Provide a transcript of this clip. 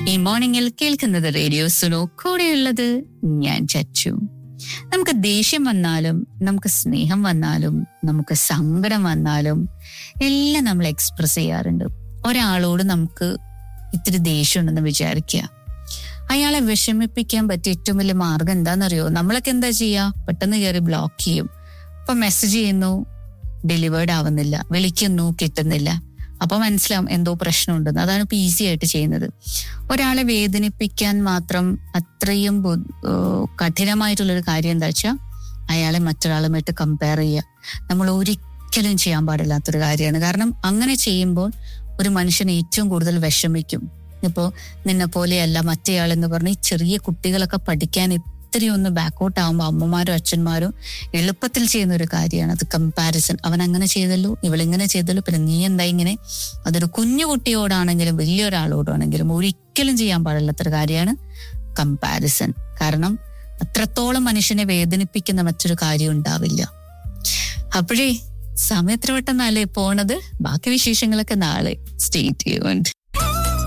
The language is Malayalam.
ഈ മോർണിംഗിൽ കേൾക്കുന്നത് റേഡിയോ സുനോ കൂടെയുള്ളത് ഞാൻ ചച്ചു നമുക്ക് ദേഷ്യം വന്നാലും നമുക്ക് സ്നേഹം വന്നാലും നമുക്ക് സങ്കടം വന്നാലും എല്ലാം നമ്മൾ എക്സ്പ്രസ് ചെയ്യാറുണ്ട് ഒരാളോട് നമുക്ക് ഇത്തിരി ദേഷ്യമുണ്ടെന്ന് വിചാരിക്കുക അയാളെ വിഷമിപ്പിക്കാൻ പറ്റിയ ഏറ്റവും വലിയ മാർഗം എന്താണെന്നറിയോ നമ്മളൊക്കെ എന്താ ചെയ്യുക പെട്ടെന്ന് കയറി ബ്ലോക്ക് ചെയ്യും അപ്പൊ മെസ്സേജ് ചെയ്യുന്നു ഡെലിവേർഡ് ആവുന്നില്ല വിളിക്കുന്നു കിട്ടുന്നില്ല അപ്പൊ മനസ്സിലാവും എന്തോ പ്രശ്നമുണ്ടെന്ന് അതാണ് ഇപ്പൊ ഈസി ആയിട്ട് ചെയ്യുന്നത് ഒരാളെ വേദനിപ്പിക്കാൻ മാത്രം അത്രയും ബു- ഏഹ് കഠിനമായിട്ടുള്ളൊരു കാര്യം എന്താ വെച്ചാൽ അയാളെ മറ്റൊരാളുമായിട്ട് കമ്പയർ ചെയ്യുക നമ്മൾ ഒരിക്കലും ചെയ്യാൻ പാടില്ലാത്തൊരു കാര്യമാണ് കാരണം അങ്ങനെ ചെയ്യുമ്പോൾ ഒരു മനുഷ്യൻ ഏറ്റവും കൂടുതൽ വിഷമിക്കും ഇപ്പോ നിന്നെ പോലെയല്ല മറ്റേയാൾ എന്ന് പറഞ്ഞ് ഈ ചെറിയ കുട്ടികളൊക്കെ പഠിക്കാൻ ഇത്തിരി ഒന്ന് ബാക്കൗട്ട് ആകുമ്പോൾ അമ്മമാരും അച്ഛന്മാരും എളുപ്പത്തിൽ ചെയ്യുന്ന ഒരു കാര്യമാണ് അത് കമ്പാരിസൺ അവൻ അങ്ങനെ ചെയ്തല്ലോ ഇവളിങ്ങനെ ചെയ്തല്ലോ പിന്നെ നീ എന്താ ഇങ്ങനെ അതൊരു കുഞ്ഞു കുട്ടിയോടാണെങ്കിലും വലിയൊരാളോടാണെങ്കിലും ഒരിക്കലും ചെയ്യാൻ പാടില്ലാത്തൊരു കാര്യമാണ് കമ്പാരിസൺ കാരണം അത്രത്തോളം മനുഷ്യനെ വേദനിപ്പിക്കുന്ന മറ്റൊരു കാര്യം ഉണ്ടാവില്ല അപ്പോഴേ സമയത്ര പെട്ടെന്നല്ലേ പോണത് ബാക്കി വിശേഷങ്ങളൊക്കെ നാളെ സ്റ്റേറ്റ് ചെയ്യുന്നുണ്ട്